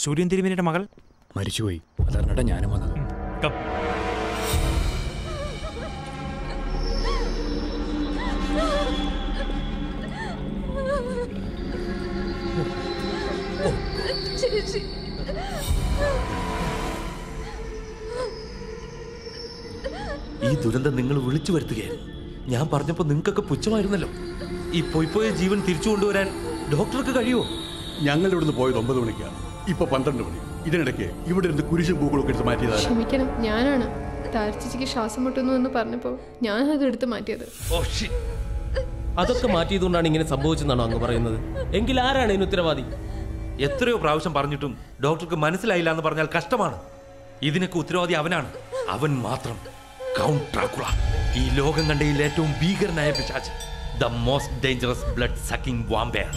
സൂര്യൻ തിരുമേനിയുടെ മകൾ മരിച്ചുപോയി അതറിഞ്ഞിട്ടാ ഞാനും വന്നത് കം ചേച്ചി ഈ ദുരന്തം നിങ്ങൾ വിളിച്ചു വരുത്തുകയായിരുന്നു ഞാൻ പറഞ്ഞപ്പോൾ നിങ്ങൾക്കൊക്കെ പുച്ഛമായിരുന്നല്ലോ ഈ പോയി പോയ ജീവൻ തിരിച്ചു കൊണ്ടുവരാൻ ഡോക്ടർക്ക് കഴിയുമോ ഞങ്ങൾ ഇവിടുന്ന് പോയത് ഒമ്പത് മണിക്കാണ് ഇപ്പൊ പന്ത്രണ്ട് മണി ഇതിനിടയ്ക്ക് ഇവിടെ ഇരുന്ന് കുരിശും പൂക്കളൊക്കെ എടുത്ത് മാറ്റിയതാണ് ക്ഷമിക്കണം ഞാനാണ് താരച്ചിക്ക് ശ്വാസം മുട്ടുന്നു എന്ന് പറഞ്ഞപ്പോൾ ഞാൻ അത് എടുത്ത് മാറ്റിയത് അതൊക്കെ മാറ്റിയതുകൊണ്ടാണ് ഇങ്ങനെ സംഭവിച്ചെന്നാണോ അങ്ങ് പറയുന്നത് എങ്കിൽ ആരാണ് ഇതിന് ഉത്തരവാദി എത്രയോ പ്രാവശ്യം പറഞ്ഞിട്ടും ഡോക്ടർക്ക് മനസ്സിലായില്ല എന്ന് പറഞ്ഞാൽ കഷ്ടമാണ് ഇതിനൊക്കെ ഉത്തരവാദി അവനാണ് അവൻ മാത്രം കൗണ്ട് ഡ്രാക്കുള ഈ ലോകം കണ്ടയിൽ ഏറ്റവും ഭീകരനായ പിശാച്ച് the most dangerous blood sucking vampire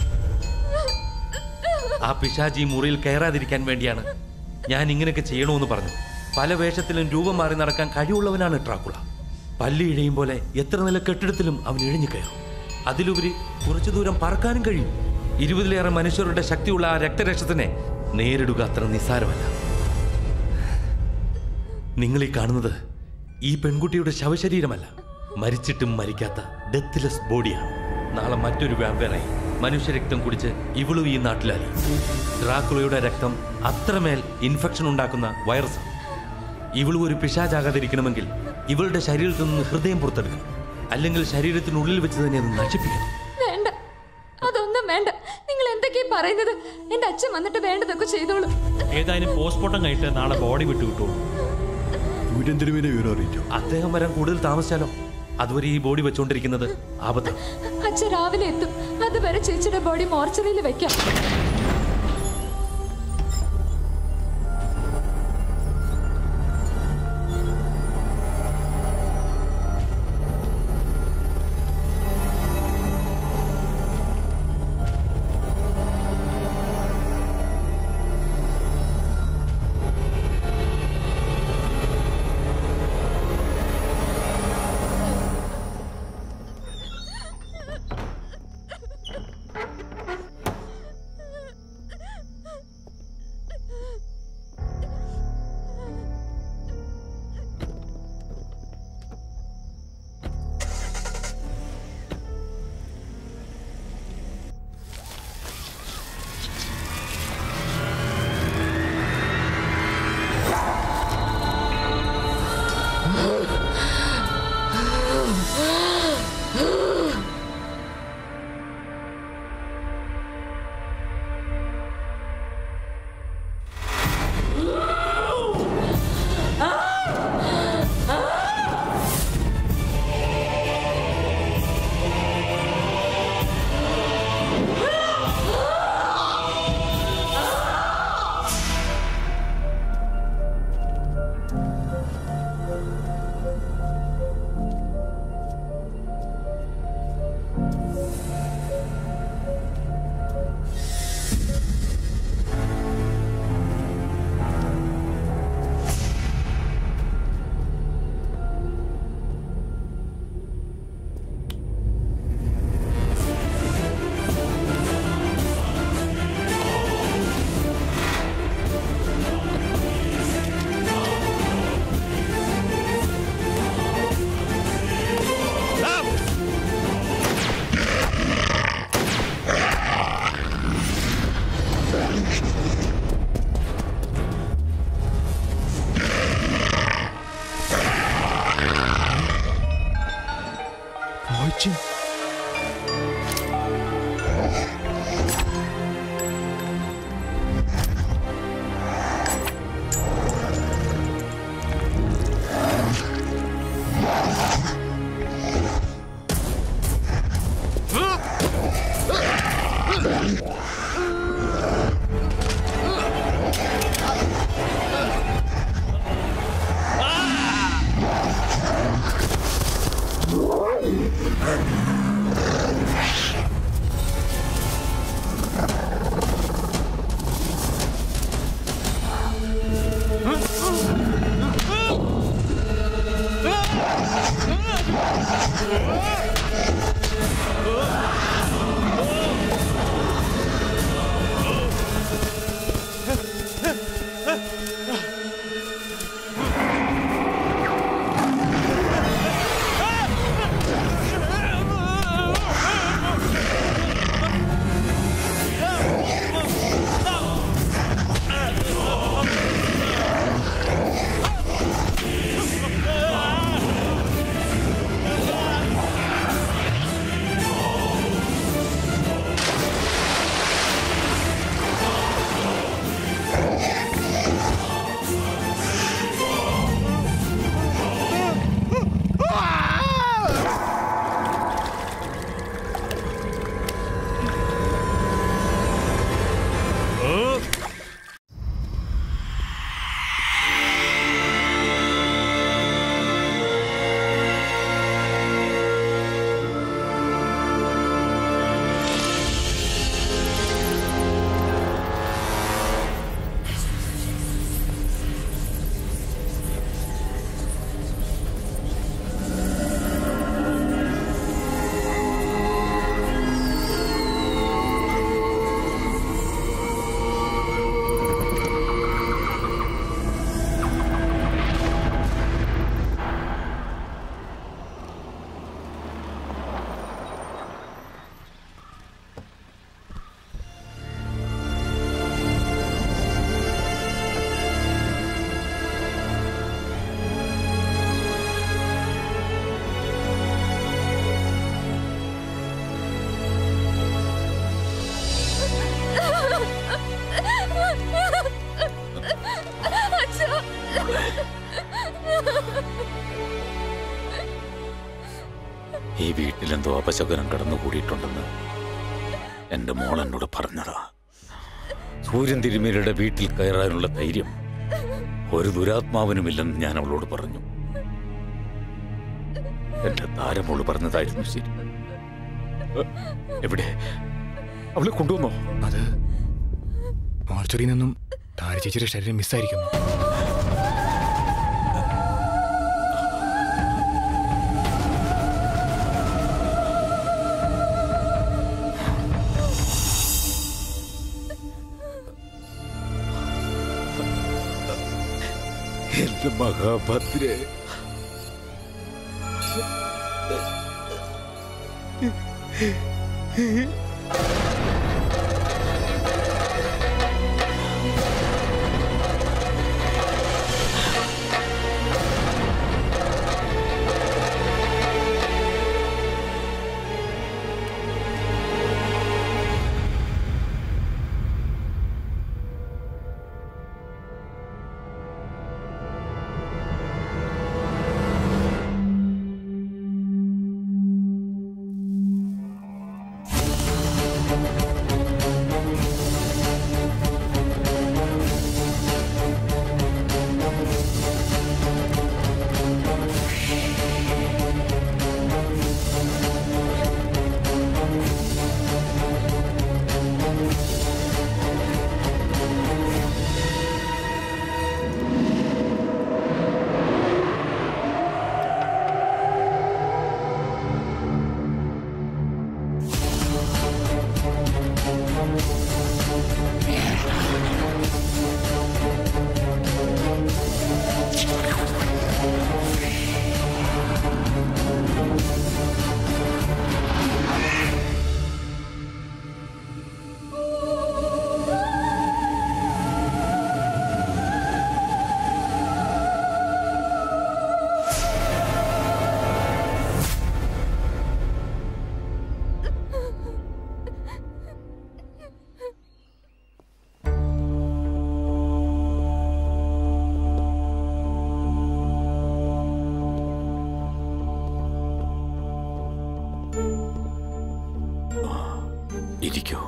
ആ പിശാജ് ഈ മുറിയിൽ കയറാതിരിക്കാൻ വേണ്ടിയാണ് ഞാൻ ഇങ്ങനെയൊക്കെ ചെയ്യണമെന്ന് പറഞ്ഞു പല വേഷത്തിലും രൂപം മാറി നടക്കാൻ കഴിവുള്ളവനാണ് ഡ്രാക്കുള പല്ലി ഇഴയും പോലെ എത്ര നില കെട്ടിടത്തിലും അവൻ ഇഴഞ്ഞു കയറും അതിലുപരി കുറച്ചു ദൂരം പറക്കാനും കഴിയും ഇരുപതിലേറെ മനുഷ്യരുടെ ശക്തിയുള്ള ആ രക്തരക്ഷത്തിനെ നേരിടുക അത്ര നിസ്സാരമല്ല നിങ്ങൾ ഈ കാണുന്നത് ഈ പെൺകുട്ടിയുടെ ശവശരീരമല്ല മരിച്ചിട്ടും മരിക്കാത്ത ഡെത്ത്ലെസ് ബോഡിയാണ് നാളെ മറ്റൊരു വ്യാപാരായി മനുഷ്യരക്തം കുടിച്ച് ഇവളും ഈ നാട്ടിലായി ഡ്രാക്കുളയുടെ രക്തം അത്രമേൽ ഇൻഫെക്ഷൻ ഉണ്ടാക്കുന്ന വൈറസാണ് ഇവളും ഒരു പിശാചാകാതിരിക്കണമെങ്കിൽ ഇവളുടെ ശരീരത്തിൽ നിന്ന് ഹൃദയം പുറത്തെടുക്കണം അല്ലെങ്കിൽ ശരീരത്തിനുള്ളിൽ വെച്ച് തന്നെ അത് നശിപ്പിക്കണം വേണ്ട അതൊന്നും വേണ്ട നിങ്ങൾ എന്തൊക്കെയാ പറയുന്നത് എന്റെ അച്ഛൻ വന്നിട്ട് വേണ്ടതൊക്കെ ചെയ്തോളൂ ഏതായാലും പോസ്റ്റ്മോർട്ടം കഴിഞ്ഞിട്ട് നാളെ ബോഡി വിട്ടു കിട്ടുള്ളൂ സൂര്യൻ തിരുമേനെ വിവരം അറിയിച്ചു അദ്ദേഹം വരാൻ കൂടുതൽ താമസിച്ചാലോ അതുവരെ ഈ ബോഡി വെച്ചുകൊണ്ടിരിക്കുന്നത് ആപത്താണ് അച്ഛൻ രാവിലെ എത്തും അതുവരെ ചേച്ചിയുടെ ബോഡി മോർച്ചറിയിൽ വെക്കാം Ah! വീട്ടിലെന്തോ അപശകുനം കടന്നുകൂടിയിട്ടുണ്ടെന്ന് എൻ്റെ മോൾ എന്നോട് പറഞ്ഞതാ സൂര്യൻ തിരുമേനിയുടെ വീട്ടിൽ കയറാനുള്ള ധൈര്യം ഒരു ദുരാത്മാവിനുമില്ലെന്ന് ഞാൻ അവളോട് പറഞ്ഞു എന്റെ താരമോള് പറഞ്ഞതായിരുന്നു ശരി എ, എവിടെ അവളെ കൊണ്ടുവന്നോ അത് മോർച്ചറിയിൽ നിന്നും താര ചേച്ചിയുടെ ശരീരം മിസ്സായിരിക്കുന്നു എന്റെ മഹാഭദ്രേ ഇരിക്കൂ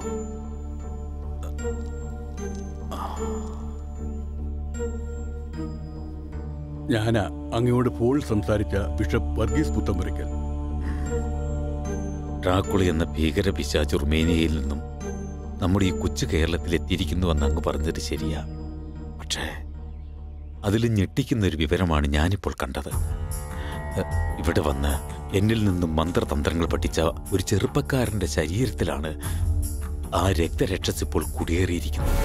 ഞാനാ അങ്ങയോട് ഫോണിൽ സംസാരിച്ച ബിഷപ്പ് വർഗീസ് പുത്തമ്പുരയ്ക്കൽ ഡ്രാക്കുളി എന്ന ഭീകര പിശാച്ച് റുമേനിയയിൽ നിന്നും നമ്മുടെ ഈ കൊച്ചു കേരളത്തിൽ എത്തിയിരിക്കുന്നുവെന്ന് അങ്ങ് പറഞ്ഞത് ശരിയാ പക്ഷേ അതിൽ ഞെട്ടിക്കുന്ന ഒരു വിവരമാണ് ഞാനിപ്പോൾ കണ്ടത് എ, ഇവിടെ വന്ന് എന്നിൽ നിന്നും മന്ത്രതന്ത്രങ്ങൾ പഠിച്ച ഒരു ചെറുപ്പക്കാരന്റെ ശരീരത്തിലാണ് ആ രക്തരക്ഷസ് ഇപ്പോൾ കുടിയേറിയിരിക്കുന്നത്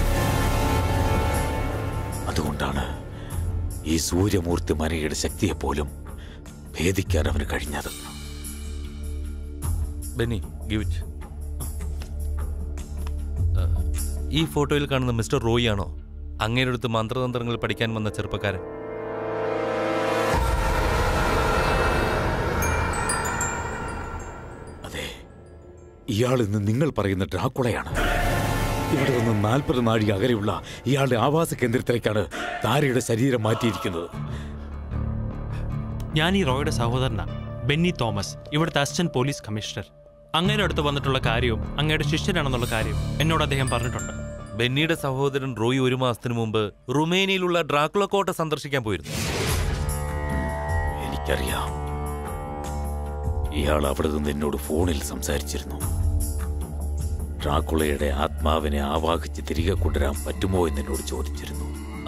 അതുകൊണ്ടാണ് ഈ സൂര്യമൂർത്തി മനയുടെ ശക്തിയെപ്പോലും ഭേദിക്കാൻ അവന് കഴിഞ്ഞത് ബെന്നി ഗിവ് ഇറ്റ് ഈ ഫോട്ടോയിൽ കാണുന്ന മിസ്റ്റർ റോയി ആണോ അങ്ങയുടെ അടുത്ത് മന്ത്രതന്ത്രങ്ങൾ പഠിക്കാൻ വന്ന ചെറുപ്പക്കാരൻ അതെ ഇയാൾ ഇന്ന് നിങ്ങൾ പറയുന്ന ഡ്രാക്കുളയാണ് ഇവിടെ നിന്ന് നാൽപ്പത് നാഴിക അകലെയുള്ള ഇയാളുടെ ആവാസ കേന്ദ്രത്തിലേക്കാണ് താരയുടെ ശരീരം മാറ്റിയിരിക്കുന്നത് ഞാൻ ഈ റോയുടെ സഹോദരനാ ബെന്നി തോമസ് ഇവിടുത്തെ അസിസ്റ്റന്റ് പോലീസ് കമ്മീഷണർ അങ്ങയുടെ അടുത്ത് വന്നിട്ടുള്ള കാര്യവും അങ്ങയുടെ ശിഷ്യനാണെന്നുള്ള കാര്യം എന്നോട് അദ്ദേഹം പറഞ്ഞിട്ടുണ്ട് ബെന്നിയുടെ സഹോദരൻ റോയി ഒരു മാസത്തിനു മുമ്പ് റുമേനിയയിലുള്ള ഡ്രാക്കുള കോട്ട സന്ദർശിക്കാൻ പോയിരുന്നു എനിക്കറിയാം ഇയാൾ അവിടെ നിന്ന് എന്നോട് ഫോണിൽ സംസാരിച്ചിരുന്നു ഡ്രാക്കുളയുടെ ആത്മാവിനെ ആവാഹിച്ച് തിരികെ കൊണ്ടുവരാൻ പറ്റുമോ എന്ന് എന്നോട് ചോദിച്ചിരുന്നു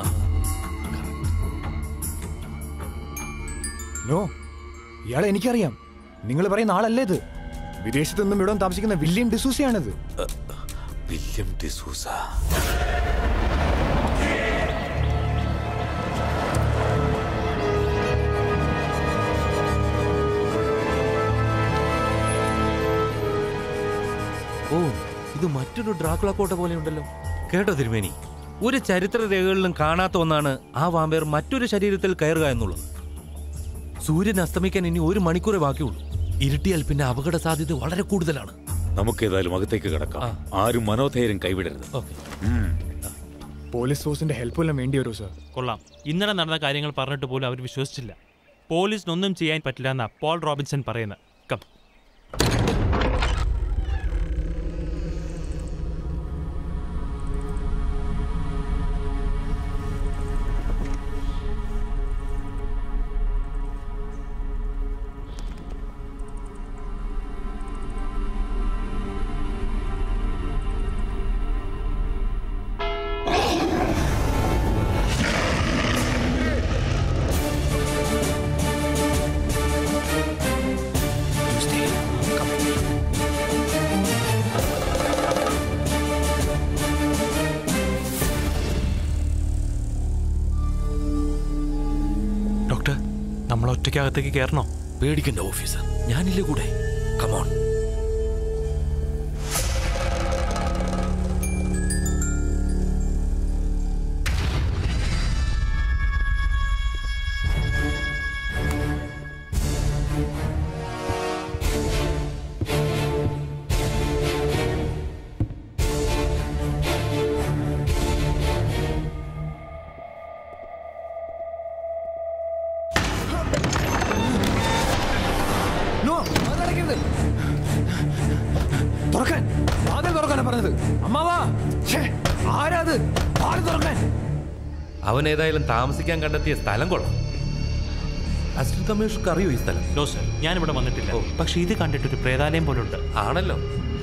നോ ഇയാളെ എനിക്കറിയാം നിങ്ങൾ പറയുന്ന ആളല്ലേ ഇത് വിദേശത്ത് നിന്നും ഇവിടെ താമസിക്കുന്ന വില്യം ഡിസൂസയാണിത് വില്യം ഡിസൂസ ഓ ഇത് മറ്റൊരു ഡ്രാക്കുള കോട്ട പോലെ ഉണ്ടല്ലോ കേട്ടോ തിരുമേനി ഒരു ചരിത്ര രേഖകളിലും കാണാത്ത ഒന്നാണ് ആ വാമ്പയർ മറ്റൊരു ശരീരത്തിൽ കയറുക എന്നുള്ളത് സൂര്യൻ അസ്തമിക്കാൻ ഇനി ഒരു മണിക്കൂറേ ബാക്കിയുള്ളൂ ഇരുട്ടിയാൽ പിന്നെ അപകട സാധ്യത വളരെ കൂടുതലാണ് നമുക്ക് ഏതായാലും അകത്തേക്ക് കിടക്കാം ആരും മനോധൈര്യം കൈവിടരുത് ഓക്കെ ഉം. പോലീസ് ഫോഴ്സിന്റെ ഹെൽപ്പ് എല്ലാം വേണ്ടി വരുമോ സർ കൊള്ളാം ഇന്നലെ നടന്ന കാര്യങ്ങൾ പറഞ്ഞിട്ട് പോലും അവർ വിശ്വസിച്ചില്ല പോലീസിനൊന്നും ചെയ്യാൻ പറ്റില്ല എന്നാ പോൾ റോബിൻസൺ പറയുന്നത് കം ഡോക്ടർ നമ്മൾ ഒറ്റയ്ക്കകത്തേക്ക് കയറണോ പേടിക്കണ്ട ഓഫീസർ ഞാനില്ലേ കൂടെ കമോൺ നോ അതടക്കരുത് തുറക്കാൻ വാതിൽ തുറക്കാനാ പറഞ്ഞത് അമ്മാവാ ഛേ, ആരാ അത് വാതിൽ തുറക്കാൻ അവൻ ഏതായാലും താമസിക്കാൻ കണ്ടെത്തിയ സ്ഥലം കൊള്ളാം അസിസ്റ്റന്റ് കമ്മീഷണർക്ക് അറിയോ ഈ സ്ഥലം നോ സർ ഞാനിവിടെ വന്നിട്ടില്ല പക്ഷെ ഇത് കണ്ടിട്ട് ഒരു പ്രേതാലയം പോലെ ഉണ്ട് ആണല്ലോ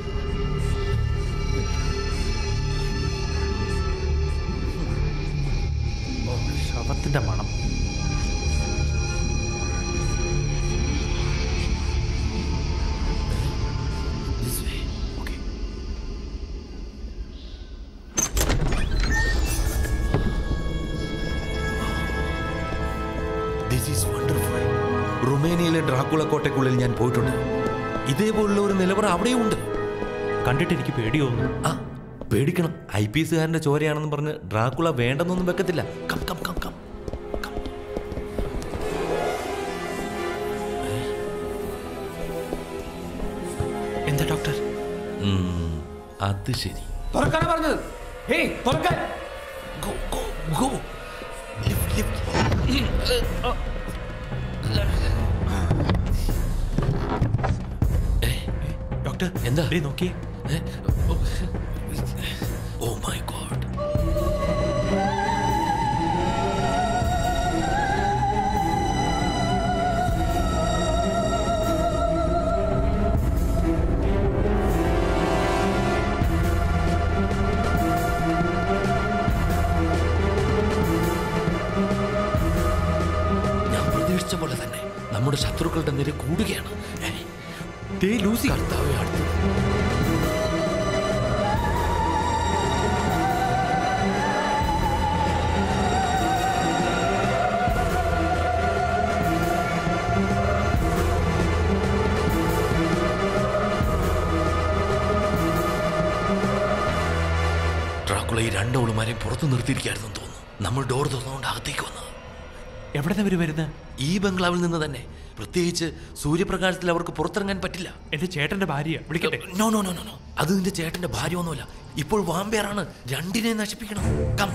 ശവത്തിന്റെ മണം ദിസ് ഈസ് വണ്ടർഫുൾ റുമേനിയയിലെ ഡ്രാക്കുള കോട്ടയ്ക്കുള്ളിൽ ഞാൻ പോയിട്ടുണ്ട് ഇതേപോലുള്ള ഒരു നിലവറ അവിടെയും ഉണ്ട് കണ്ടിട്ട് എനിക്ക് പേടി തോന്നുന്നു ആ പേടിക്കണം ഐ പി എസുകാരന്റെ ചോരയാണെന്ന് പറഞ്ഞ് ഡ്രാക്കുള വേണ്ടെന്നൊന്നും വെക്കത്തില്ല come come come come come. എന്താ ഡോക്ടർ ഉം, അത് ശരി തുറക്കാനാ പറഞ്ഞത് ഏയ് തുറക്കാൻ go go go lift lift doctor എന്താ? ദേ നോക്കിയേ ഓ മൈ ഗോഡ് ഞാൻ പ്രതീക്ഷിച്ച പോലെ തന്നെ നമ്മുടെ ശത്രുക്കളുടെ നിര കൂടുകയാണ് ഏ, ദേ ലൂസി കർത്താവെ അടുത്ത് ഡ്രാക്കുള ഈ രണ്ടോളുമാരെയും പുറത്തു നിർത്തിയിരിക്കായിരുന്നു തോന്നുന്നു നമ്മൾ ഡോർ തുറന്നുകൊണ്ട് അകത്തേക്ക് വന്നത് എവിടെ നിന്ന് വരുന്നത് ഈ ബംഗ്ലാവിൽ നിന്ന് തന്നെ പ്രത്യേകിച്ച് സൂര്യപ്രകാശത്തിൽ അവർക്ക് പുറത്തിറങ്ങാൻ പറ്റില്ല എന്റെ ചേട്ടന്റെ ഭാര്യ വിളിക്കട്ടെ no no no no no അത് നിന്റെ ചേട്ടന്റെ ഭാര്യ ഒന്നുമല്ല ഇപ്പോൾ വാമ്പേറാണ് രണ്ടിനെ നശിപ്പിക്കണം കം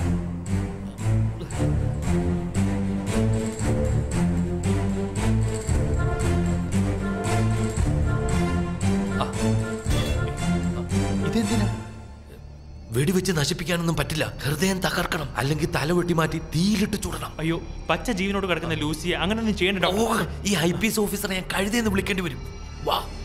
ഇതെന്തിനാ വെടിവെച്ച് നശിപ്പിക്കാനൊന്നും പറ്റില്ല ഹൃദയം തകർക്കണം അല്ലെങ്കിൽ തല വെട്ടി മാറ്റി തീയിലിട്ട് ചുടണം അയ്യോ പച്ച ജീവനോട് കിടക്കുന്ന ലൂസിയെ അങ്ങനെ ഒന്നും ചെയ്യണ്ട ഓ ഡോക്ടർ ഈ ഐ പി എസ് ഓഫീസറെ ഞാൻ കഴുതയെന്ന് വിളിക്കേണ്ടി വരും വാ